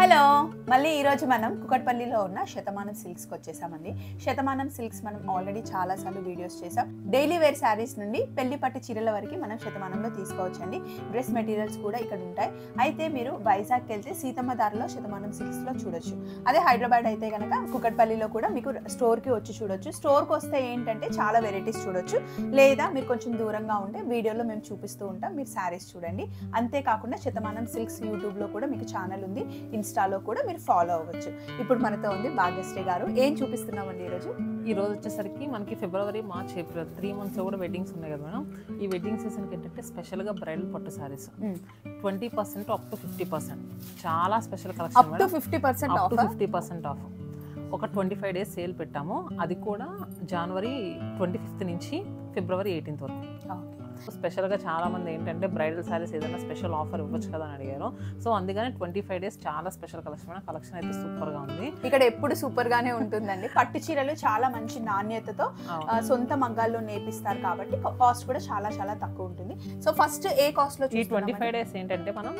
Hello మళ్ళీ ఈరోజు మనం కుకట్పల్లిలో ఉన్న శతమానం సిల్క్స్కి వచ్చేసామండి శతమానం సిల్క్స్ మనం ఆల్రెడీ చాలాసార్లు వీడియోస్ చేసాం డైలీ వేర్ శారీస్ నుండి పెళ్లి పట్టు చీరల వరకు మనం శతమానంలో తీసుకోవచ్చండి డ్రెస్ మెటీరియల్స్ కూడా ఇక్కడ ఉంటాయి అయితే మీరు వైజాగ్కి వెళ్తే సీతమ్మ దారిలో శతమానం సిల్క్స్లో చూడొచ్చు అదే హైదరాబాద్ అయితే కనుక కుకట్పల్లిలో కూడా మీకు స్టోర్కి వచ్చి చూడొచ్చు స్టోర్కి వస్తే ఏంటంటే చాలా వెరైటీస్ చూడొచ్చు లేదా మీరు కొంచెం దూరంగా ఉంటే వీడియోలో మేము చూపిస్తూ ఉంటాం మీరు శారీస్ చూడండి అంతేకాకుండా శతమానం సిల్క్స్ యూట్యూబ్లో కూడా మీకు ఛానల్ ఉంది ఇన్స్టాలో కూడా మీరు ఫాలో అవ్వచ్చు ఇప్పుడు మనతో ఉంది భాగ్యశ్రీ గారు ఏం చూపిస్తున్నామండి ఈరోజు ఈ రోజు వచ్చేసరికి మనకి February March April three months కూడా వెడ్డింగ్స్ ఉన్నాయి కదా మేడం ఈ వెడ్డింగ్ సీజన్కి ఏంటంటే స్పెషల్గా బ్రైడల్ పట్టు sarees twenty percent up to fifty percent చాలా special up collection to fifty percent up to offer fifty percent off ఒక ట్వంటీ ఫైవ్ డేస్ సేల్ పెట్టాము అది కూడా జనవరి ట్వంటీ ఫిఫ్త్ నుంచి ఫిబ్రవరి ఎయిటీన్త్ వరకు స్పెషల్గా చాలా మంది ఏంటంటే బ్రైడల్ సారీస్ ఏదైనా స్పెషల్ ఆఫర్ ఇవ్వచ్చు కదా అని అడిగారు సో అందుకని ట్వంటీ ఫైవ్ డేస్ చాలా స్పెషల్ కలెక్షన్ కలెక్షన్ అయితే సూపర్గా ఉంది ఇక్కడ ఎప్పుడు సూపర్ గానే ఉంటుందండి పట్టు చీరలు చాలా మంచి నాణ్యతతో ఆ, సొంత మగ్గాల్లో నేపిస్తారు కాబట్టి కాస్ట్ కూడా చాలా చాలా తక్కువ ఉంటుంది సో ఫస్ట్ ఏ కాస్ట్ లో ఈ ట్వంటీ ఫైవ్ డేస్ ఏంటంటే మనం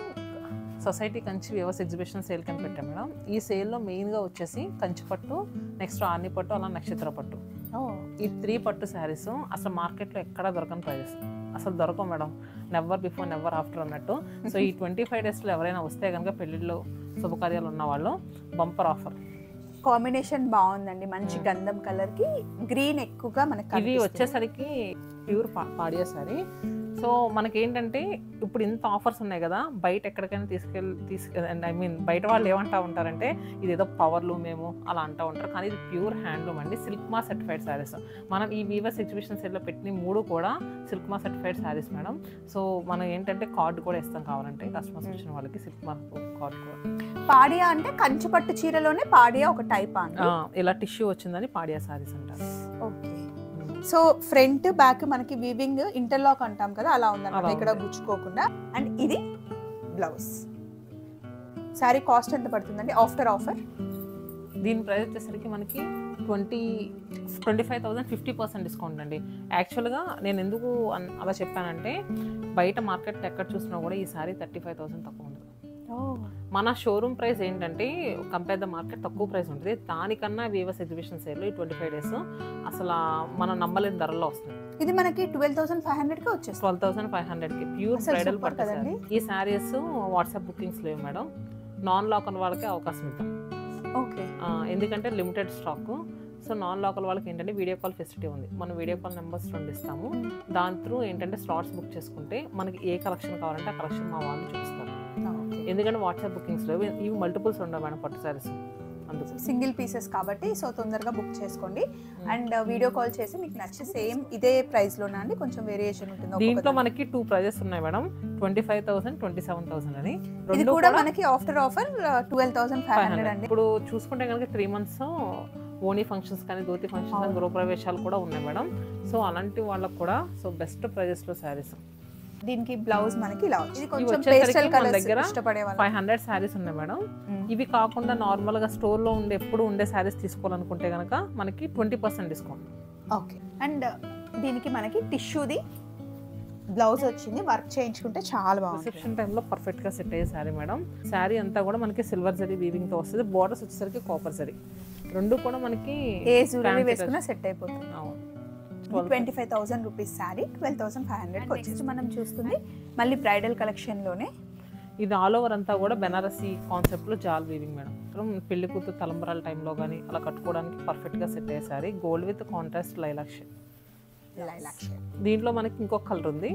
society Kanchi weavers exhibition sale కని పెట్టాం మేడం ఈ సేల్లో మెయిన్గా వచ్చేసి కంచి పట్టు నెక్స్ట్ ఆర్ని పట్టు అలా నక్షత్ర పట్టు ఈ త్రీ పట్టు శారీస్ అసలు మార్కెట్లో ఎక్కడా దొరకని ప్రైజెస్ అసలు దొరకవు madam never before never after అన్నట్టు సో ఈ ట్వంటీ ఫైవ్ డేస్లో ఎవరైనా వస్తే కనుక పెళ్ళిళ్ళు శుభకార్యాలు ఉన్న వాళ్ళు బంపర్ ఆఫర్ కాంబినేషన్ బాగుందండి మంచి గంధం కలర్ కి గ్రీన్ ఎక్కువగా మనకి ఇవి కనిపిస్తుంది. వచ్చేసరికి ప్యూర్ పాడియా సారీ సో మనకేంటంటే ఇప్పుడు ఇంత ఆఫర్స్ ఉన్నాయి కదా బయట ఎక్కడికైనా తీసుకెళ్ళి తీసుకె ఐ మీన్ బయట వాళ్ళు ఏమంటా ఉంటారంటే ఇది ఏదో పవర్లు మేము అలా అంటూ ఉంటారు కానీ ఇది ప్యూర్ హ్యాండ్లూమ్ అండి సిల్క్ మా సర్టిఫైడ్ శారీస్ మనం ఈ వీవర్ సిచ్యువేషన్ సెల్లో పెట్టిన మూడు కూడా సిల్క్ మా సర్టిఫైడ్ శారీస్ మేడం సో మనం ఏంటంటే కార్డు కూడా ఇస్తాం కావాలంటే కస్టమర్స్ వచ్చిన వాళ్ళకి సిల్క్ మా కార్డు కూడా పాడియా అంటే కంచి పట్టు చీరలోనే పాడియా ఒక టైప్ అండి ఆ, ఇలా టిష్యూ వచ్చిందని పాడియా శారీస్ అంటారు ఓకే సో ఫ్రంట్ బ్యాక్ మనకి వీవింగ్ ఇంటర్లాక్ అంటాం కదా అలా ఉందన్నమాట అలా ఇక్కడ ఉంది. గుచ్చుకోకుండా అండ్ ఇది బ్లౌజ్ సారీ కాస్ట్ ఎంత పడుతుందండి ఆఫ్టర్ ఆఫర్ దీని ప్రైస్ వచ్చేసరికి మనకి twenty twenty five thousand fifty percent discount అండి యాక్చువల్గా నేను ఎందుకు అన్- అలా చెప్పానంటే బయట మార్కెట్ ఎక్కడ చూసినా కూడా ఈ సారీ థర్టీ ఫైవ్ థౌసండ్ తక్కువ ఉండదు మన షోరూమ్ ప్రైస్ ఏంటంటే కంపేర్ ద మార్కెట్ తక్కువ ప్రైస్ ఉంటుంది దానికన్నా వీవర్స్ ఎగ్జిబిషన్ సేల్ ఈ ట్వంటీ ఫైవ్ డేస్ అసలు మనం నమ్మలేని ధరల్లో వస్తుంది ఇది మనకి ట్వెల్వ్ థౌసండ్ ఫైవ్ హండ్రెడ్ కి వచ్చేస్తుంది ట్వెల్వ్ థౌసండ్ ఫైవ్ హండ్రెడ్కి ప్యూర్ అసలు బ్రైడల్ super పట్టు కదండి. సారీ ఈ శారీస్ వాట్సాప్ బుకింగ్స్ లేవు మేడం నాన్ లాకల్ వాళ్ళకే అవకాశం ఇద్దాం ఓకే ఆ, ఎందుకంటే limited stock so non local వాళ్ళకి ఏంటంటే వీడియో కాల్ ఫెసిలిటీ ఉంది మనం వీడియో కాల్ నెంబర్స్ రెండు ఇస్తాము దాని త్రూ ఏంటంటే స్లాట్స్ బుక్ చేసుకుంటే మనకి ఏ కలెక్షన్ కావాలంటే ఆ కలెక్షన్ మా వాళ్ళు చూపిస్తారు ఎందుకంటే వాట్సాప్ బుకింగ్స్ లేవు ఇవి మల్టిపుల్స్ ఉండవు మేడం పట్టు సారీస్ అందుకు సింగిల్ పీసెస్ కాబట్టి సో తొందరగా బుక్ చేసుకోండి అండ్ వీడియో కాల్ చేసి మీకు నచ్చి సేమ్ ఇదే ప్రైస్ లోనా అండి కొంచెం వేరియేషన్ ఉంటుంది దీంట్లో ఒక్కొక్క మనకి టూ ప్రైజెస్ ఉన్నాయి madam twenty five thousand twenty seven thousand అని ఇది రెండు కూడా కూడా మనకి after offer twelve thousand five hundred అండి ఇప్పుడు చూసుకుంటే కనుక త్రీ మంత్స్ ఓనీ ఫంక్షన్స్ కానీ ధోతి ఫంక్షన్స్ కానీ అవును. గృహప్రవేశాలు కూడా ఉన్నాయి మేడం సో అలాంటి వాళ్ళకు కూడా సో బెస్ట్ ప్రైజెస్లో శారీస్ దీనికి బ్లౌజ్ మనకి ఇలా వచ్చింది ఇవి కొంచెం వచ్చేసరికి పేస్టల్ మన కలర్స్ దగ్గర ఇష్టపడే వాళ్ళు ఫైవ్ హండ్రెడ్ శారీస్ ఉన్నాయి మేడం ఇవి కాకుండా నార్మల్గా స్టోర్లో ఉండే ఎప్పుడు ఉండే శారీస్ తీసుకోవాలనుకుంటే కనుక మనకి twenty percent discount okay and దీనికి మనకి టిష్యూది బ్లౌజ్ వచ్చింది వర్క్ చేయించుకుంటే చాలా బాగుంది రిసెప్షన్ టైంలో పర్ఫెక్ట్గా సెట్ అయ్యే శారీ మేడం శారీ అంతా కూడా మనకి సిల్వర్ జరీ వీవింగ్తో వస్తుంది బోర్డర్స్ వచ్చేసరికి కాపర్ జరీ రెండు కూడా మనకి ఏ జ్యువెలరీ Fancy వేసుకున్నా సెట్ అయిపోతుంది అవును. Twenty five thousand rupees saree twelve thousand five hundred next మనం చూస్తుంది మళ్ళీ బ్రైడల్ కలెక్షన్ లోనే ఇది ఆల్ ఓవర్ అంతా కూడా బెనారసీ కాన్సెప్ట్లో జాల్ వీవింగ్ మేడం మనం పెళ్లి కూతురు తలంబరాల టైంలో కానీ అలా కట్టుకోవడానికి పర్ఫెక్ట్గా సెట్ అయ్యే saree gold with contrast lilac shade lilac shade దీంట్లో మనకి ఇంకొక కలర్ ఉంది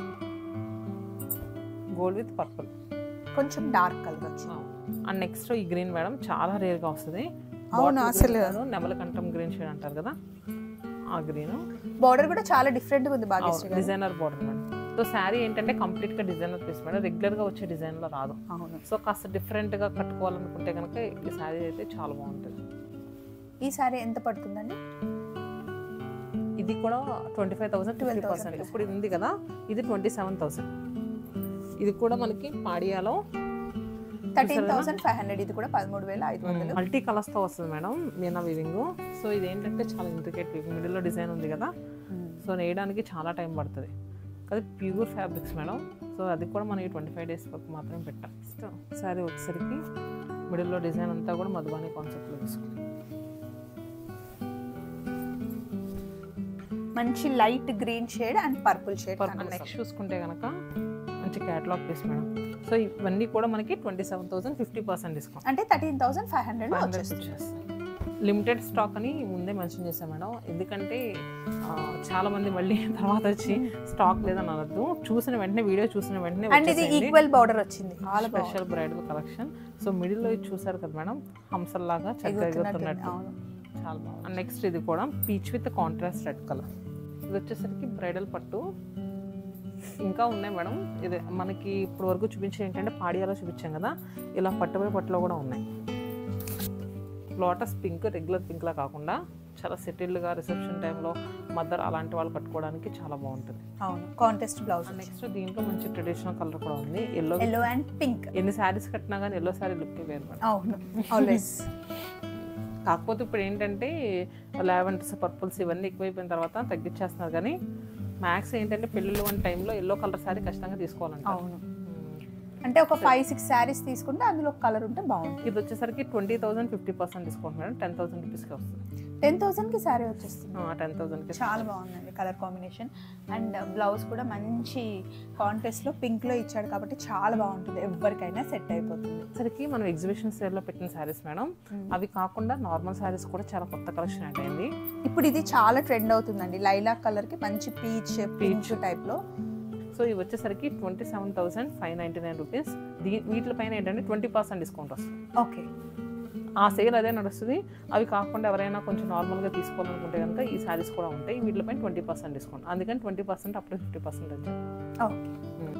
గోల్డ్ విత్ పర్పుల్ కొంచెం డార్క్ కలర్ వచ్చింది అండ్ నెక్స్ట్ ఈ గ్రీన్ మేడం చాలా రేర్గా వస్తుంది అవును, అసలు. నెమలకంఠం గ్రీన్ షేడ్ అంటారు కదా ఆ గ్రీన్ బార్డర్ కూడా చాలా డిఫరెంట్ ఉంది భాగ్యశ్రీ గారు designer border madam so saree ఏంటంటే కంప్లీట్ గా డిజైనర్ పీస్ మేడం రెగ్యులర్ గా వచ్చే డిజైన్ లో రాదు అవును సో కాస్త డిఫరెంట్ గా కట్టుకోవాలనుకుంటే కనుక ఈ శారీ అయితే చాలా బాగుంటుంది ఈ శారీ ఎంత పడుతుందండి ఇది కూడా twenty five thousand twenty 12,000 percent ఇప్పుడు ఇది ఉంది కదా ఇది ట్వంటీ సెవెన్ థౌసండ్ ఇది కూడా మనకి పాడియాలో థర్టీన్ థౌసండ్ ఫైవ్ హండ్రెడ్ ఇది కూడా పదమూడు వేల ఐదు వందలు మల్టీ కలర్స్ తో వస్తుంది మేడం మీనా వీవింగ్ సో ఇది ఏంటంటే చాలా ఇంట్రికేట్ వీవింగ్ మిడిల్ లో డిజైన్ ఉంది కదా సో నేయడానికి చాలా టైం పడుతుంది అది ప్యూర్ ఫ్యాబ్రిక్స్ మేడం సో అది కూడా మనకి ట్వంటీ ఫైవ్ డేస్ వరకు మాత్రమే పెట్టాం సారీ వచ్చేసరికి మిడిల్లో డిజైన్ అంతా కూడా మధుబాని కాన్సెప్ట్లో తీసుకుంటాం మంచి light green shade and purple shade next చూసుకుంటే కనుక మంచి క్యాటలాగ్ పీస్ మేడం సో ఇవన్నీ కూడా మనకి twenty seven thousand fifty percent discount అంటే thirteen thousand five hundred five hundred వచ్చేస్తుంది వచ్చేస్తాయి లిమిటెడ్ స్టాక్ అని ముందే మెన్షన్ చేశాం మేడం ఎందుకంటే ఆ, చాలా మంది మళ్ళీ తర్వాత వచ్చి స్టాక్ లేదని అనద్దు చూసిన వెంటనే వీడియో చూసిన వెంటనే అండ్ ఇది వచ్చేసేయండి. ఈక్వల్ బార్డర్ వచ్చింది చాలా బాగుంది స్పెషల్ బ్రైడల్ కలెక్షన్ సో మిడిల్లో ఇది చూసారు కదా మేడం హంసల్లాగా చక్కగా ఎగురుతున్నట్టు ఎగురుతున్నట్టు అవును చాలా బాగుంది అండ్ నెక్స్ట్ ఇది కూడా peach with contrast red colour ఇది వచ్చేసరికి బ్రైడల్ పట్టు ఇంకా ఉన్నాయి మేడం ఇది మనకి ఇప్పుడు వరకు చూపించే ఏంటంటే పాడియాలో చూపించాం కదా ఇలా పట్టుపై పట్టులో కూడా ఉన్నాయి లోటస్ పింక్ రెగ్యులర్ పింక్లా కాకుండా చాలా సెటిల్డ్గా రిసెప్షన్ టైంలో మదర్ అలాంటి వాళ్ళు కట్టుకోవడానికి చాలా బాగుంటుంది అవును కాంటెస్ట్ బ్లౌజ్ నెక్స్ట్ దీంట్లో మంచి ట్రెడిషనల్ కలర్ కూడా ఉంది ఎల్లో ఎల్లో అండ్ పింక్ ఎన్ని శారీస్ కట్టినా కానీ ఎల్లో శారీ లుక్ వేరు మేడం అవును ఆల్వేస్ కాకపోతే ఇప్పుడు ఏంటంటే లావెండర్స్ పర్పుల్స్ ఇవన్నీ ఎక్కువైపోయిన తర్వాత తగ్గించేస్తున్నారు కానీ మ్యాక్స్ ఏంటంటే పెళ్ళిళ్ళు వన్ టైంలో ఎల్లో కలర్ సారీ ఖచ్చితంగా తీసుకోవాలంట అవును అంటే ఒక ఫైవ్ సిక్స్ శారీస్ తీసుకుంటే అందులో కలర్ ఉంటే బాగుంటుంది ఇది వచ్చేసరికి twenty thousand fifty percent discount madam ten thousand రూపీస్కి వస్తుంది టెన్ థౌసండ్ కి శారీ వచ్చేస్తుంది టెన్ థౌసండ్కి చాలా బాగుందండి కలర్ కాంబినేషన్ అండ్ బ్లౌజ్ కూడా మంచి కాంటెస్ట్ లో పింక్ లో ఇచ్చాడు కాబట్టి చాలా బాగుంటుంది ఎవరికైనా సెట్ అయిపోతుంది సరికి మనం ఎగ్జిబిషన్ సేల్లో పెట్టిన శారీస్ మేడం అవి కాకుండా నార్మల్ శారీస్ కూడా చాలా కొత్త కలెక్షన్ యాడ్ అయింది ఇప్పుడు ఇది చాలా ట్రెండ్ అవుతుందండి లైలాక్ కలర్ కి మంచి పీచ్ పీచ్ టైప్ లో సో ఇవి వచ్చేసరికి twenty seven thousand five ninety nine rupees దీ వీటిపైన ఏంటంటే ట్వంటీ పర్సెంట్ డిస్కౌంట్ వస్తుంది ఓకే ఆ సేల్ అదే నడుస్తుంది అవి కాకుండా ఎవరైనా కొంచెం నార్మల్గా తీసుకోవాలనుకుంటే కనుక ఈ శారీస్ కూడా ఉంటాయి వీటిపైన ట్వంటీ పర్సెంట్ డిస్కౌంట్ అందుకని ట్వంటీ పర్సెంట్ అప్పుడు ఫిఫ్టీ పర్సెంట్ వచ్చాయి ఓకే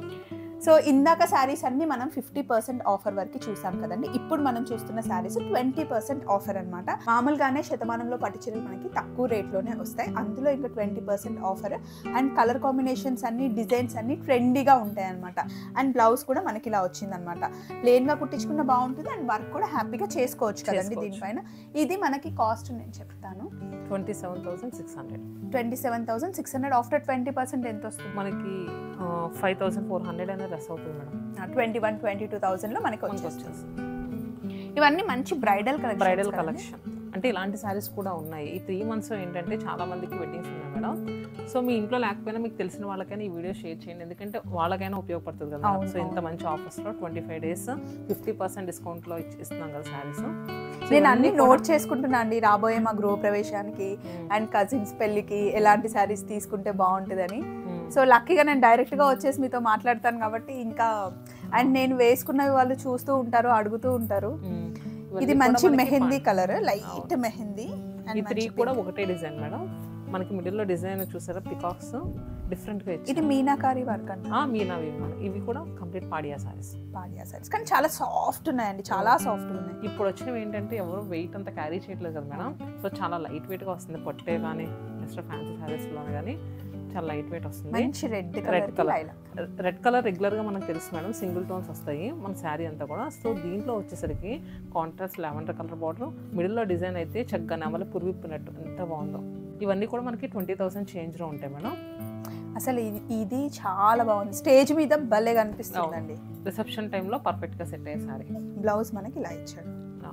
సో ఇందాక శారీస్ అన్ని మనం ఫిఫ్టీ పర్సెంట్ ఆఫర్ వరకు చూసాం కదండి ఇప్పుడు మనం చూస్తున్న శారీస్ ట్వంటీ పర్సెంట్ ఆఫర్ అనమాట మామూలుగానే శతమానంలో పట్టు చీరలు మనకి తక్కువ రేట్లోనే వస్తాయి అందులో ఇంకా twenty percent offer and colour combinations అన్ని డిజైన్స్ అన్ని ట్రెండీగా ఉంటాయి అనమాట అండ్ బ్లౌజ్ కూడా మనకి ఇలా వచ్చిందనమాట ప్లెయిన్గా కుట్టించుకున్న బాగుంటుంది అండ్ వర్క్ కూడా హ్యాపీగా చేసుకోవచ్చు కదండి చేసుకోవచ్చు. దీనిపైన ఇది మనకి కాస్ట్ నేను చెప్తాను twenty seven thousand six hundred twenty seven thousand six hundred after twenty percent ఎంత వస్తుంది మనకి ఫైవ్ థౌసండ్ ఫోర్ హండ్రెడ్ అనేది రెస్ అవుతుంది madam twenty one twenty two థౌసండ్లో మనకి మనకి వచ్చేస్తుంది వచ్చేస్తుంది ఇవన్నీ మంచి బ్రైడల్ కలెక్షన్ బ్రైడల్ కలెక్షన్ అంటే ఇలాంటి శారీస్ కూడా ఉన్నాయి ఈ త్రీ మంత్స్ ఏంటంటే చాలా మందికి వెడ్డింగ్స్ ఉన్నాయి మేడం సో మీ ఇంట్లో లేకపోయినా మీకు తెలిసిన వాళ్ళకైనా ఈ వీడియో షేర్ చేయండి ఎందుకంటే వాళ్ళకైనా ఉపయోగపడుతుంది కదా అవును, సో ఇంత మంచి ఆఫర్స్లో twenty five days fifty percent డిస్కౌంట్లో ఇస్తున్నాం కదా శారీస్ నేను అన్ని నోట్ చేసుకుంటున్నా అండి రాబోయే మా గృహ ప్రవేశానికి అండ్ కజిన్స్ పెళ్ళికి ఎలాంటి శారీస్ తీసుకుంటే బాగుంటుందని సో లక్కీగా నేను డైరెక్ట్ గా వచ్చేసి మీతో మాట్లాడతాను కాబట్టి ఇంకా అండ్ నేను వేసుకున్నవి వాళ్ళు చూస్తూ ఉంటారు అడుగుతూ ఉంటారు ఇది మంచి మెహందీ కలర్ లైట్ మెహందీ ఈ త్రీ కూడా ఒకటే డిజైన్ మేడం మనకి మిడిల్లో డిజైన్ చూసారా పికాక్స్ డిఫరెంట్ గా ఇది ఇచ్చి మీనాకారి వర్క్ అంట మీనావి మేడం ఇవి కూడా కంప్లీట్ పాడియా సారీస్ పాడియా సారీస్ కానీ చాలా సాఫ్ట్ ఉన్నాయండి చాలా సాఫ్ట్ ఉన్నాయి ఇప్పుడు వచ్చినవి ఏంటంటే ఎవరు వెయిట్ అంత క్యారీ చేయట్లేదు కదా మేడం సో చాలా లైట్ వెయిట్ గా వస్తుంది పొట్టే కానీ నెక్స్ట్ ఫ్యాన్సీ సారీస్ లో కానీ చాలా లైట్ వెయిట్ వస్తుంది మంచి red Red colour colour. Lilac red colour regular గా మనకు తెలుసు మేడం సింగిల్ టోన్స్ వస్తాయి మన శారీ అంతా కూడా సో దీంట్లో వచ్చేసరికి కాంట్రాస్ట్ లెవెండర్ కలర్ బార్డర్ మిడిల్లో డిజైన్ అయితే చక్కగా నెమలి పురివిప్పినట్టు ఎంత బాగుందో ఇవన్నీ కూడా మనకి ట్వంటీ థౌసండ్ చేంజ్లో ఉంటాయి మేడం అసలు ఇది ఇది చాలా బాగుంది స్టేజ్ మీద భలే కనిపిస్తుందండి రిసెప్షన్ టైంలో పర్ఫెక్ట్గా సెట్ అయ్యే శారీ బ్లౌజ్ మనకి ఇలా ఇచ్చాడు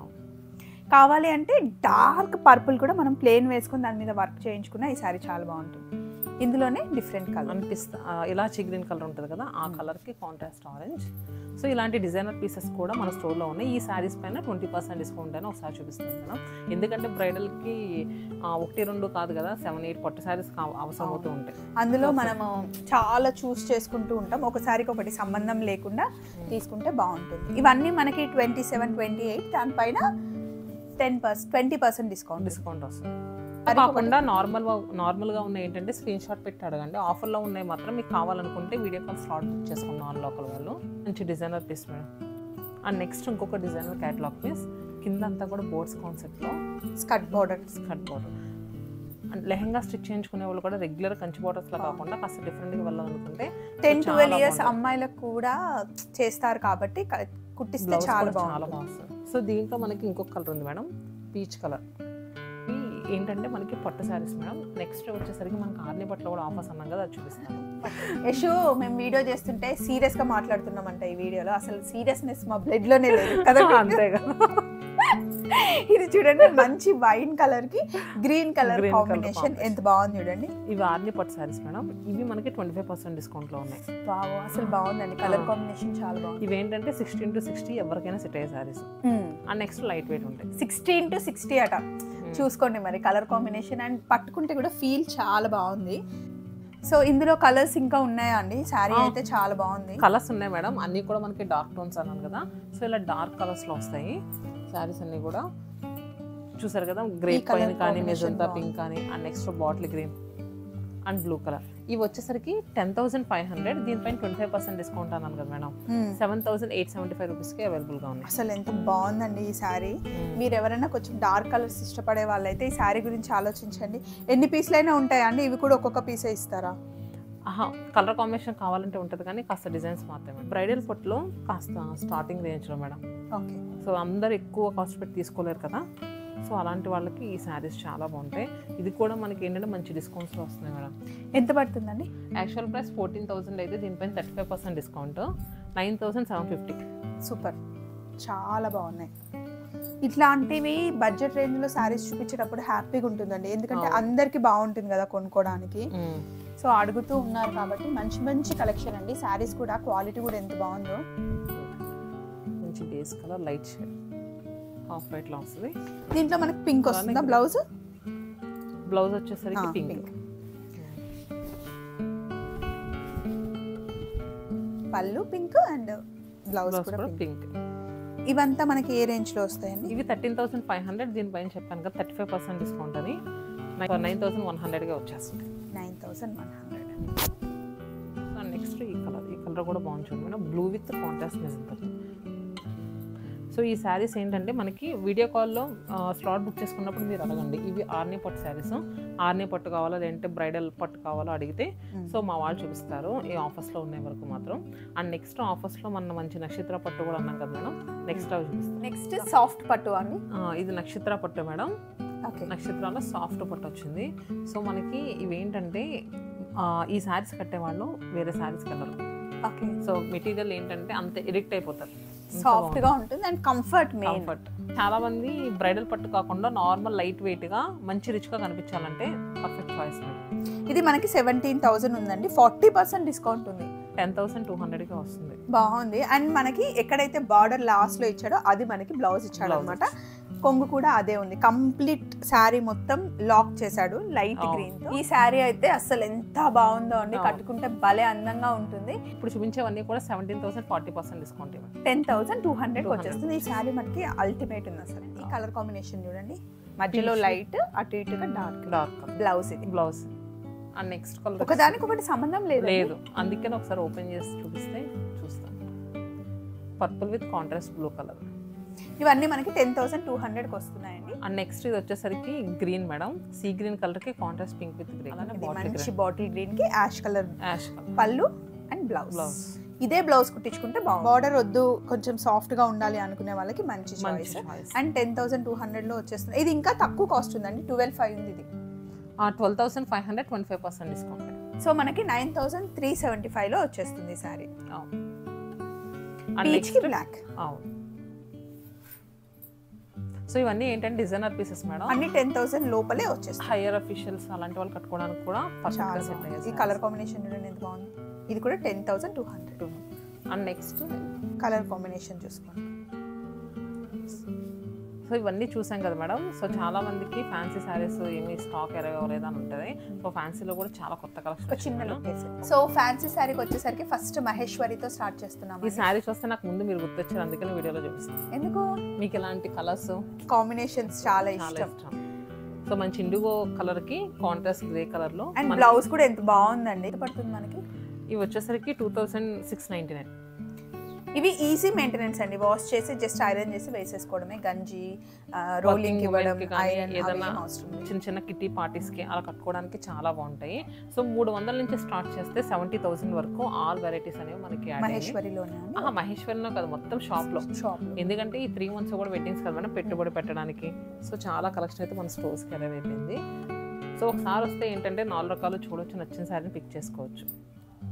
కావాలి అంటే డార్క్ పర్పుల్ కూడా మనం ప్లేన్ వేసుకుని దాని మీద వర్క్ చేయించుకున్న ఈ సారీ చాలా బాగుంటుంది ఇందులోనే డిఫరెంట్ కలర్ అనిపిస్తా ఆ, ఇలాచి గ్రీన్ కలర్ ఉంటుంది కదా ఆ కలర్కి కాంట్రాస్ట్ ఆరెంజ్ సో ఇలాంటి డిజైనర్ పీసెస్ కూడా మన స్టోర్లో ఉన్నాయి ఈ శారీస్ పైన ట్వంటీ పర్సెంట్ డిస్కౌంట్ అని ఒకసారి చూపిస్తుంది మేడం ఎందుకంటే బ్రైడల్కి ఒకటి రెండు కాదు కదా సెవెన్ ఎయిట్ పట్టు శారీస్ అవసరం అవుతూ ఉంటాయి అందులో మనము చాలా చూస్ చేసుకుంటూ ఉంటాం ఒకసారికి ఒకటి సంబంధం లేకుండా తీసుకుంటే బాగుంటుంది ఇవన్నీ మనకి ట్వంటీ సెవెన్ ట్వంటీ ఎయిట్ దానిపైన ten percent twenty percent discount discount వస్తుంది అది కాకుండా నార్మల్ నార్మల్గా ఉన్న ఏంటంటే స్క్రీన్ షాట్ పెట్టి అడగండి ఆఫర్లో ఉన్నాయి మాత్రం మీకు కావాలనుకుంటే వీడియో కాల్ స్లాట్ బుక్ చేసుకోండి నాన్ లోకల్ వాళ్ళు మంచి designer piece madam and next ఇంకొక డిజైనర్ క్యాటలాగ్ పీస్ కింద అంతా కూడా బోర్డ్స్ కాన్సెప్ట్లో skirt border skirt border and lehenga stitch చేయించుకునే వాళ్ళు కూడా రెగ్యులర్ కంచి బార్డర్స్లో కాకుండా కాస్త డిఫరెంట్గా వెళ్ళాలనుకుంటే టెన్ చాలా ట్వెల్వ్ ఇయర్స్ బాగుంటుంది. అమ్మాయిలకు కూడా చేస్తారు కాబట్టి క- కుట్టిస్తే బ్లౌజ్ చాలా కూడా చాలా బాగుంటుంది బాగుంది సో దీంట్లో మనకి ఇంకొక కలర్ ఉంది మేడం పీచ్ కలర్ ఈ ఏంటంటే మనకి పట్టు శారీస్ మేడం నెక్స్ట్ వచ్చేసరికి మనకి ఆర్ని బట్టలు కూడా ఆఫర్స్ అన్నాం కదా అది చూపిస్తాను యశు మేము వీడియో చేస్తుంటే సీరియస్ గా మాట్లాడుతున్నామంట ఈ వీడియోలో అసలు సీరియస్నెస్ మా బ్లడ్ లోనే లేదు కదా అంతే కదా ఇది చూడండి మంచి వైన్ కలర్ కి green colour Green colour combination combination. ఎంత బాగుంది చూడండి ఇవి ఆర్ని పట్టు సారీస్ మేడం ఇవి మనకి ట్వంటీ ఫైవ్ పర్సెంట్ డిస్కౌంట్లో ఉన్నాయి బాగు అసలు బాగుందండి కలర్ ఆ. కాంబినేషన్ చాలా బాగుంది ఇవి ఏంటంటే సిక్స్టీన్ టు సిక్స్టీ ఎవరికైనా సెట్ అయ్యే sarees and next light weight ఉంటాయి సిక్స్టీన్ టు సిక్స్టీ అట చూసుకోండి మరి కలర్ కాంబినేషన్ అండ్ పట్టుకుంటే కూడా ఫీల్ చాలా బాగుంది సో ఇందులో కలర్స్ ఇంకా ఉన్నాయా అండి శారీ ఆ. అయితే చాలా బాగుంది కలర్స్ ఉన్నాయి మేడం అన్నీ కూడా మనకి డార్క్ టోన్స్ అన్నాను కదా సో ఇలా డార్క్ కలర్స్లో వస్తాయి శారీస్ అన్నీ కూడా చూసారు కదా గ్రే ఈ colour పైన కానీ combination మెజంతా బాగుంది. పింక్ కానీ and next bottle green and blue colour ఇవి వచ్చేసరికి టెన్ థౌసండ్ ఫైవ్ హండ్రెడ్ దీనిపైన ట్వంటీ ఫైవ్ పర్సెంట్ డిస్కౌంట్ అన్నాను కదా madam hmm. Seven thousand eight seventy five రూపీస్కి అవైలబుల్గా ఉన్నాయి అసలు ఎంత బాగుందండి ఈ శారీ మీరు ఎవరైనా కొంచెం డార్క్ కలర్స్ ఇష్టపడే వాళ్ళైతే ఈ శారీ గురించి ఆలోచించండి ఎన్ని పీసులు అయినా ఉంటాయా అండి ఇవి కూడా ఒక్కొక్క పీసే ఇస్తారా ఆహా కలర్ కాంబినేషన్ కావాలంటే ఉంటుంది కానీ కాస్త డిజైన్స్ మాత్రమే బ్రైడల్ పొట్లో కాస్త స్టార్టింగ్ రేంజ్లో మేడం ఓకే సో అందరు ఎక్కువ కాస్ట్ పెట్టి తీసుకోలేరు కదా సో అలాంటి వాళ్ళకి ఈ శారీస్ చాలా బాగుంటాయి ఇది కూడా మనకి ఏంటంటే మంచి డిస్కౌంట్స్లో వస్తున్నాయి మేడం ఎంత పడుతుందండి యాక్చువల్ ప్రైస్ ఫోర్టీన్ థౌసండ్ అయితే దీనిపైన thirty five percent discount nine thousand seven fifty super చాలా బాగున్నాయి ఇట్లాంటివి బడ్జెట్ రేంజ్ లో శారీస్ చూపించేటప్పుడు హ్యాపీగా ఉంటుందండి ఎందుకంటే అవును. అందరికి బాగుంటుంది కదా కొనుక్కోవడానికి సో అడుగుతూ ఉన్నారు కాబట్టి మంచి మంచి కలెక్షన్ అండి శారీస్ కూడా క్వాలిటీ కూడా ఎంత బాగుందో మంచి base colour light shade half వైట్లో వస్తుంది దీంట్లో మనకి పింక్ వస్తుందా అలానే బ్లౌజ్ బ్లౌజ్ వచ్చేసరికి ఆ, పింక్ pink. పళ్ళు పింక్ అండ్ బ్లౌజ్ బ్లౌజ్ కూడా కూడా pink. పింక్ ఇవంతా మనకి ఏ రేంజ్ లో వస్తాయండి ఇవి థర్టీన్ థౌసండ్ ఫైవ్ హండ్రెడ్ దీనిపైన చెప్పాను కదా థర్టీ ఫైవ్ పర్సెంట్ డిస్కౌంట్ అని నైన్ థౌసండ్ వన్ హండ్రెడ్గా వచ్చేస్తుంది nine thousand one hundred next ఈ కలర్ ఈ కలర్ కూడా బాగుంది చూడండి madam blue with contrast magenta so ఈ శారీస్ ఏంటంటే మనకి వీడియో కాల్లో స్లాట్ బుక్ చేసుకున్నప్పుడు మీరు అడగండి ఇవి ఆర్నీ పట్టు శారీస్ ఆర్నీ పట్టు కావాలా లేదంటే బ్రైడల్ పట్టు కావాలో అడిగితే సో మా వాళ్ళు చూపిస్తారు ఈ ఆఫర్స్లో ఉన్నాయి వరకు మాత్రం అండ్ నెక్స్ట్ ఆఫర్స్లో మన మంచి నక్షత్ర పట్టు కూడా అన్నాం కదా మేడం నెక్స్ట్ అవి చూపిస్తాం నెక్స్ట్ సాఫ్ట్ పట్టు అండి ఆ, ఇది నక్షత్ర పట్టు మేడం ఓకే నక్షత్రాల్లో సాఫ్ట్ పట్టు వచ్చింది సో మనకి ఇవేంటంటే ఆ, ఈ శారీస్ కట్టేవాళ్ళు వేరే శారీస్కి వెళ్ళరు ఓకే సో మెటీరియల్ ఏంటంటే అంత ఎడిక్ట్ అయిపోతారు సాఫ్ట్ గా ఉంటుంది అండ్ కంఫర్ట్ మెయిన్ కంఫర్ట్ చాలా మంది బ్రైడల్ పట్టు కాకుండా నార్మల్ లైట్ వెయిట్ గా మంచి రిచ్ గా కనిపించాలంటే పర్ఫెక్ట్ చాయిస్ ఇది మనకి సెవెంటీన్ థౌసండ్ ఉందండి ఫార్టీ పర్సెంట్ డిస్కౌంట్ ఉంది టెన్ థౌసండ్ టూ హండ్రెడ్ గా వస్తుంది బాగుంది అండ్ మనకి ఎక్కడైతే బార్డర్ లాస్ట్ లో ఇచ్చాడో అది మనకి బ్లౌజ్ ఇచ్చాడు Blouse అనమాట కొంగు కూడా అదే ఉంది కంప్లీట్ శారీ మొత్తం లాక్ చేశాడు లైట్ అవును. గ్రీన్ తో ఈ శారీ అయితే అసలు ఎంత బాగుందో అండి అవును. కట్టుకుంటే భలే అందంగా ఉంటుంది ఇప్పుడు చూపించేవన్నీ కూడా seventeen thousand forty percent discount ఇవ్వండి టెన్ థౌసండ్ టూ హండ్రెడ్ 200. వచ్చేస్తుంది ఈ శారీ మనకి అల్టిమేట్ ఉంది అసలు ఈ కలర్ కాంబినేషన్ చూడండి మధ్యలో Pink. లైట్ అటు ఇటుగా డార్క్ డార్క్ బ్లౌజ్ ఇది బ్లౌజ్ అండ్ నెక్స్ట్ కలర్ ఒకదానికి ఒకటి సంబంధం లేదు లేదు అందుకని ఒకసారి ఓపెన్ చేసి చూపిస్తే చూస్తాను purple with contrast blue colour ఇవన్నీ మనకి టెన్ థౌసండ్ టూ హండ్రెడ్కి వస్తున్నాయండి అండ్ నెక్స్ట్ ఇది వచ్చేసరికి green madam see green colour కి కాంట్రాస్ట్ పింక్ విత్ గ్రీన్ అలానే ఇది బాటిల్ మంచి బాటిల్ గ్రీన్ కి యాష్ కలర్ యాష్ కలర్ పళ్ళు అండ్ బ్లౌజ్ బ్లౌజ్ ఇదే బ్లౌజ్ కుట్టించుకుంటే బార్డర్ వద్దు కొంచెం సాఫ్ట్ గా ఉండాలి అనుకునే వాళ్ళకి మంచి మంచి choice choice and ten thousand two hundred లో వచ్చేస్తుంది ఇది ఇంకా తక్కువ కాస్ట్ ఉందండి ట్వెల్వ్ ఫైవ్ ఉంది ఇది twelve thousand five hundred twenty five percent discount so మనకి nine thousand three seventy five లో వచ్చేస్తుంది సారీ అండ్ పీచ్ కి నెక్స్ట్ బ్లాక్ అవును సో ఇవన్నీ ఏంటంటే డిజైనర్ పీసెస్ మేడం అన్ని టెన్ థౌసండ్ లోపలే వచ్చేస్తుంది హైయర్ అఫీషియల్స్ అలాంటి వాళ్ళు కట్టుకోవడానికి కూడా చాలా పర్ఫెక్ట్గా సెట్ బాగుంది. ఈ అయ్యేది కలర్ కాంబినేషన్ చూడండి ఎంత బాగుంది ఇది కూడా ten thousand two hundred and next colour combination చూసుకోండి సో ఇవన్నీ చూసాం కదా మేడం సో చాలా మందికి ఫ్యాన్సీ శారీస్ ఏమి స్టాక్ ఎరగ లేదా అని ఉంటుంది సో ఫ్యాన్సీలో కూడా చాలా కొత్త ఒక చిన్న కలెక్షన్ లుక్ వేసి సో ఫ్యాన్సీ శారీకి వచ్చేసరికి ఫస్ట్ మహేశ్వరితో స్టార్ట్ చేస్తున్నాం ఈ శారీ చూస్తే నాకు ముందు మీరు గుర్తొచ్చారు అందుకని వీడియోలో చూపిస్తాను ఎందుకు మీకు ఇలాంటి కలర్స్ కాంబినేషన్స్ చాలా చాలా ఇష్టం ఇష్టం సో మంచి ఇండిగో కలర్ కి కాంట్రాస్ట్ గ్రే కలర్ లో అండ్ మనకి బ్లౌజ్ కూడా ఎంత బాగుందండి ఎంత పడుతుంది మనకి ఇవి వచ్చేసరికి two thousand six ninety nine ఇవి ఈజీ మెయింటెనెన్స్ అండి వాష్ చేసి జస్ట్ ఐరన్ చేసి వేసేసుకోవడమే గంజి రోలింగ్ Working ఇవ్వడం women కి కానీ ఐరన్ ఏదైనా అవసరం లేదు. చిన్న చిన్న కిట్టి పార్టీస్కి అలా కట్టుకోవడానికి చాలా బాగుంటాయి సో మూడు వందల నుంచి స్టార్ట్ చేస్తే సెవెంటీ థౌసండ్ వరకు ఆల్ వెరైటీస్ అనేవి మనకి యాడ్ అయ్యాయి. మహేశ్వరిలోనే ఆహా, మహేశ్వరిలో కాదు మొత్తం షాప్లో షాప్ ఎందుకంటే ఈ త్రీ మంత్స్ కూడా వెడ్డింగ్స్ కదా మనం పెట్టుబడి పెట్టడానికి సో చాలా కలెక్షన్ అయితే మన స్టోర్స్కి అరైవ్ అయిపోయింది సో ఒకసారి వస్తే ఏంటంటే నాలుగు రకాలు చూడొచ్చు నచ్చిన శారీని పిక్ చేసుకోవచ్చు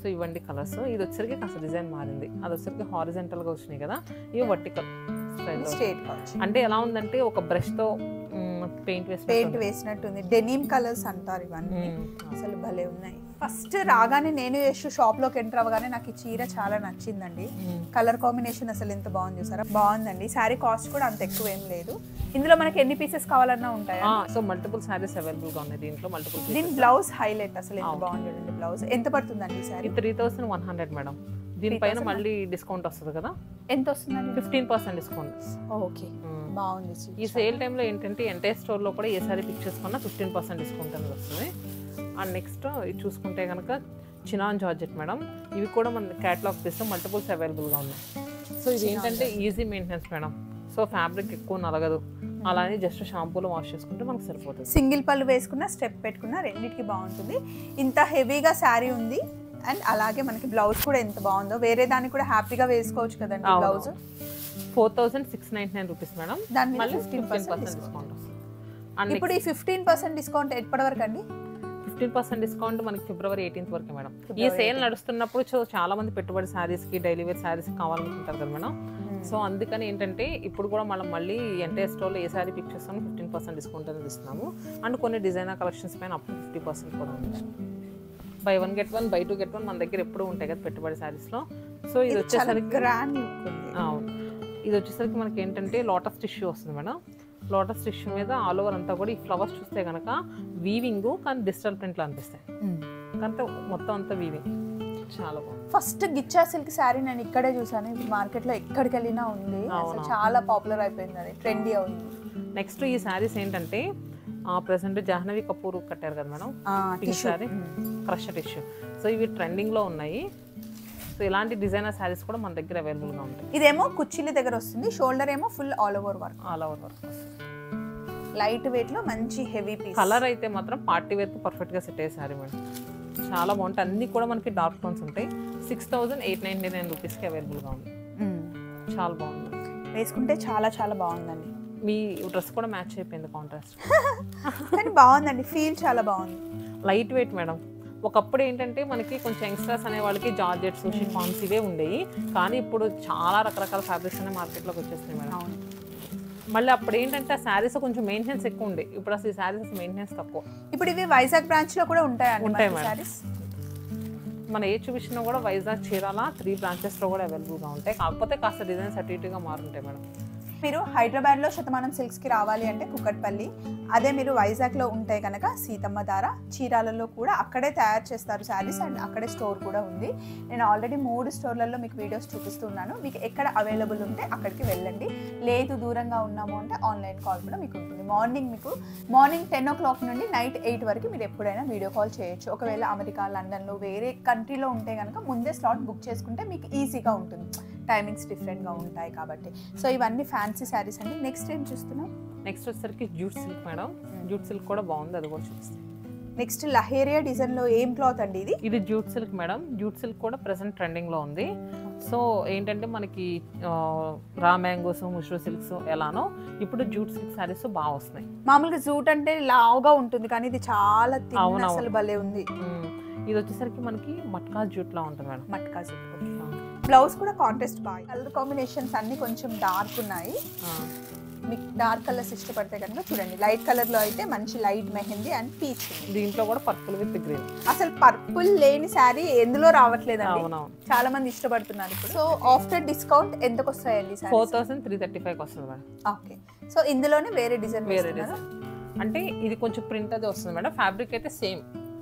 ఇవ్వండి కలర్స్ ఇది వచ్చరికి కాస్త డిజైన్ మారింది అది వచ్చరికి హారిజెంటల్ గా వచ్చినాయి కదా ఇవి వర్టికల్ స్టైల్ స్ట్రేట్ కావచ్చు అంటే ఎలా ఉందంటే ఒక బ్రష్ తో పెయింట్ వేసి పెయింట్ వేసినట్టుంది డెనిమ్ కలర్స్ అంటారు ఇవన్నీ అసలు భలే ఉన్నాయి ఫస్ట్ రాగానే నేను యశ్ షాప్ లోకి ఎంటర్ అవ్వగానే నాకు ఈ చీర చాలా నచ్చిందండి కలర్ కాంబినేషన్ అసలు ఎంత బాగుంది చూసారా బాగుందండి శారీ కాస్ట్ కూడా అంత ఎక్కువ ఏం లేదు ఇందులో మనకి ఎన్ని పీసెస్ కావాలన్నా ఉంటాయా సో మల్టిపుల్ శారీస్ అవైలబుల్ గా ఉన్నాయి దీంట్లో మల్టిపుల్ దీని బ్లౌజ్ హైలైట్ అసలు ఎంత అవును. బాగుంది చూడండి బ్లౌజ్ ఎంత పడుతుందండి ఈ sari three thousand one hundred madam దీనిపైన 3,000 మళ్ళీ డిస్కౌంట్ వస్తుంది కదా ఎంత వస్తుందండి ఫిఫ్టీన్ పర్సెంట్ డిస్కౌంట్ ఓకే బాగుంది ఈ సేల్ టైంలో ఏంటంటే ఎంటైర్ స్టోర్లో కూడా ఏ సారీ పిక్ చేసుకున్నా ఫిఫ్టీన్ పర్సెంట్ డిస్కౌంట్ అనేది వస్తుంది అండ్ నెక్స్ట్ ఇది చూసుకుంటే కనుక చినాన్ జార్జెట్ మేడం ఇవి కూడా మన క్యాటలాగ్ తీస్తే మల్టిపుల్స్ అవైలబుల్గా ఉన్నాయి సో ఇది ఏంటంటే easy maintenance madam so fabric ఎక్కువ నలగదు అలానే జస్ట్ షాంపూలో వాష్ చేసుకుంటే మనకు సరిపోతుంది సింగిల్ పళ్ళు వేసుకున్న స్టెప్ పెట్టుకున్న రెండింటికి బాగుంటుంది ఇంత హెవీగా శారీ ఉంది అండ్ అలాగే మనకి బ్లౌజ్ కూడా ఎంత బాగుందో వేరే దాన్ని కూడా హ్యాపీగా వేసుకోవచ్చు కదండి అవును. Blouse four thousand six ninety nine rupees madam దాని మీద మళ్ళీ fifteen fifteen percent percent discount discount and ఇప్పుడు ఈ ఫిఫ్టీన్ పర్సెంట్ డిస్కౌంట్ ఎప్పటి వరకు అండి ఫిఫ్టీన్ పర్సెంట్ డిస్కౌంట్ మనకి ఫిబ్రవరి ఎయిటీన్త్ వరకు మేడం ఈ February సేల్ నడుస్తున్నప్పుడు సో చాలా మంది పెట్టుబడి శారీస్ కి డైలీ వేర్ శారీస్ కావాలనుకుంటారు కదా మేడం సో అందుకని ఏంటంటే ఇప్పుడు కూడా మనం మళ్ళీ ఎంటైర్ స్టోర్లో ఏ శారీ పిక్ చేస్తామో ఫిఫ్టీన్ పర్సెంట్ డిస్కౌంట్ అనేది ఇస్తున్నాము అండ్ కొన్ని డిజైనర్ కలెక్షన్స్ పైన అప్ ఫిఫ్టీ పర్సెంట్ కూడా ఉంది buy one get one buy two get one మన దగ్గర ఎప్పుడు ఉంటాయి కదా పెట్టుబడి శారీస్లో సో ఇది ఇది చాలా వచ్చేసరికి గ్రాండ్ లుక్ ఉంది అవును ఇది వచ్చేసరికి మనకి ఏంటంటే లోటస్ టిష్యూ వస్తుంది మేడం లోటస్ టిష్యూ మీద ఆల్ ఓవర్ అంతా కూడా ఈ ఫ్లవర్స్ చూస్తే కనుక వీవింగ్ కానీ డిజిటల్ ప్రింట్లు అనిపిస్తాయి కంటే మొత్తం అంతా వీవింగ్ చాలా బాగుంది ఫస్ట్ గిచ్చా సిల్క్ శారీ నేను ఇక్కడే చూసాను ఇప్పుడు మార్కెట్ లో ఎక్కడికి వెళ్ళినా ఉంది అసలు అవును. చాలా పాపులర్ అయిపోయింది అది ట్రెండీ అవుతుంది నెక్స్ట్ ఈ శారీస్ ఏంటంటే ప్రెసెంట్ జాహ్నవి కపూర్ కట్టారు కదా madam pink tissue sari crush tissue so ఇవి ట్రెండింగ్లో ఉన్నాయి సో ఇలాంటి డిజైనర్ శారీస్ కూడా మన దగ్గర అవైలబుల్గా ఉంటాయి ఇదేమో కుచ్చిలి దగ్గర వస్తుంది షోల్డర్ ఏమో full all over work all over work light weight లో మంచి హెవీ పీస్ కలర్ అయితే మాత్రం పార్టీ వేర్కి పర్ఫెక్ట్గా సెట్ అయ్యే శారీ మేడం చాలా బాగుంటాయి అన్నీ కూడా మనకి డార్క్ టోన్స్ ఉంటాయి six thousand eight ninety nine రూపీస్కి అవైలబుల్గా ఉంది చాలా బాగుంది వేసుకుంటే చాలా చాలా బాగుందండి మీ డ్రెస్ కూడా మ్యాచ్ అయిపోయింది కాంట్రాస్ట్ కానీ బాగుందండి ఫీల్ చాలా బాగుంది లైట్ వెయిట్ మేడం ఒకప్పుడు ఏంటంటే మనకి కొంచెం యంగ్స్టర్స్ అనే వాళ్ళకి జార్జెట్స్ షిఫాన్స్ ఇవే ఉండేవి కానీ ఇప్పుడు చాలా రకరకాల ఫ్యాబ్రిక్స్ అనే మార్కెట్లోకి వచ్చేస్తున్నాయి మేడం అవును మళ్ళీ అప్పుడు ఏంటంటే ఆ శారీస్ కొంచెం మెయింటెనెన్స్ ఎక్కువ ఉండే ఇప్పుడు అసలు ఈ శారీస్ మెయింటెనెన్స్ తక్కువ ఇప్పుడు ఇవి వైజాగ్ బ్రాంచ్ లో కూడా ఉంటాయండి ఉంటాయి మనకి మేడం. sarees? మన ఏ చూపించినా కూడా వైజాగ్ చీరాల త్రీ బ్రాంచెస్లో కూడా అవైలబుల్గా ఉంటాయి కాకపోతే కాస్త డిజైన్స్ అటు ఇటుగా మారుంటాయి మేడం మీరు హైదరాబాద్ లో శతమానం సిల్క్స్ కి రావాలి అంటే కుక్కట్పల్లి అదే మీరు వైజాగ్ లో ఉంటే కనుక సీతమ్మ దార చీరాలలో కూడా అక్కడే తయారు చేస్తారు శారీస్ అండ్ అక్కడే స్టోర్ కూడా ఉంది నేను ఆల్రెడీ మూడు స్టోర్లలో మీకు వీడియోస్ చూపిస్తున్నాను మీకు ఎక్కడ అవైలబుల్ ఉంటే అక్కడికి వెళ్ళండి లేదు దూరంగా ఉన్నాము అంటే ఆన్లైన్ కాల్ కూడా మీకు ఉంటుంది మార్నింగ్ మీకు మార్నింగ్ టెన్ ఓ క్లాక్ నుండి నైట్ ఎయిట్ వరకు మీరు ఎప్పుడైనా వీడియో కాల్ చేయొచ్చు ఒకవేళ అమెరికా లండన్లో వేరే కంట్రీలో ఉంటే కనుక ముందే స్లాట్ బుక్ చేసుకుంటే మీకు ఈజీగా ఉంటుంది టైమింగ్స్ డిఫరెంట్గా ఉంటాయి కాబట్టి సో ఇవన్నీ ఫ్యాన్సీ శారీస్ అండి నెక్స్ట్ ఏం చూస్తున్నాం నెక్స్ట్ వచ్చేసరికి jute silk madam jute silk కూడా బాగుంది అది కూడా చూపిస్తాను నెక్స్ట్ లహేరియా డిజైన్లో ఏం క్లాత్ అండి ఇది ఇది jute silk madam jute silk కూడా ప్రెసెంట్ ట్రెండింగ్లో ఉంది సో ఏంటంటే మనకి ఆ, రా మ్యాంగోస్ ముష్రూ సిల్క్స్ ఎలానో ఇప్పుడు జూట్ సిల్క్ శారీస్ బాగా వస్తున్నాయి మామూలుగా జూట్ అంటే లావుగా ఉంటుంది కానీ ఇది చాలా తిన్న అవునవును. అసలు భలే ఉంది మ్మ్. ఇది వచ్చేసరికి మనకి మట్కా జూట్లో ఉంటుంది మేడం మట్కా జూట్ బ్లౌజ్ కూడా కాంట్రాస్ట్ బాగా కలర్ కాంబినేషన్స్ అన్ని కొంచెం డార్క్ ఉన్నాయి ఆ, మీకు డార్క్ కలర్స్ ఇష్టపడితే కనుక చూడండి లైట్ కలర్ లో అయితే మంచి లైట్ మెహందీ అండ్ పీచ్ దీంట్లో కూడా పర్పుల్ విత్ గ్రీన్ అసలు పర్పుల్ లేని శారీ ఎందులో రావట్లేదండి అవునవును చాలా మంది ఇష్టపడుతున్నారు ఇప్పుడు సో ఆఫ్టర్ డిస్కౌంట్ ఎంతకు వస్తాయండి ఫోర్ థౌసండ్ త్రీ థర్టీ ఫైవ్కి వస్తుంది మేడం ఓకే సో ఇందులోనే వేరే డిజైన్ వేరే డిజైన్ అంటే ఇది కొంచెం ప్రింట్ అది వస్తుంది మేడం ఫ్యాబ్రిక్ అయితే సేమ్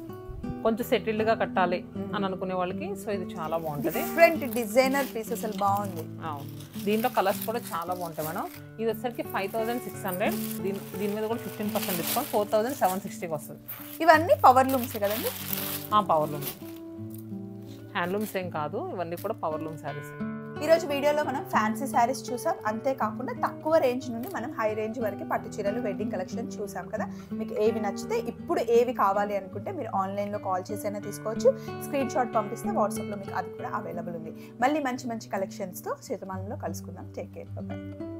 కొంచెం సెటిల్డ్గా కట్టాలి అని అనుకునే వాళ్ళకి సో ఇది చాలా బాగుంటుంది డిఫరెంట్ డిజైనర్ పీస్ అసలు బాగుంది అవును. దీంట్లో కలర్స్ కూడా చాలా బాగుంటాయి మేడం ఇది వచ్చేసరికి ఫైవ్ థౌసండ్ సిక్స్ హండ్రెడ్ దీని దీని మీద కూడా fifteen percent discount four thousand seven సిక్స్టీకి వస్తుంది ఇవన్నీ పవర్ లూమ్స్ కదండి ఆ పవర్ లూమ్ హ్యాండ్లూమ్స్ ఏం కాదు ఇవన్నీ కూడా పవర్ లూమ్ శారీస్ ఈరోజు వీడియోలో మనం ఫ్యాన్సీ శారీస్ చూసాం అంతేకాకుండా తక్కువ రేంజ్ నుండి మనం హై రేంజ్ వరకు పట్టు చీరలు వెడ్డింగ్ కలెక్షన్ చూసాం కదా మీకు ఏవి నచ్చితే ఇప్పుడు ఏవి కావాలి అనుకుంటే మీరు ఆన్లైన్లో కాల్ చేసైనా తీసుకోవచ్చు స్క్రీన్ షాట్ పంపిస్తే వాట్సాప్లో మీకు అది కూడా అవైలబుల్ ఉంది మళ్ళీ మంచి మంచి కలెక్షన్స్తో శతమానంలో కలుసుకుందాం టేక్ కేర్ బాయ్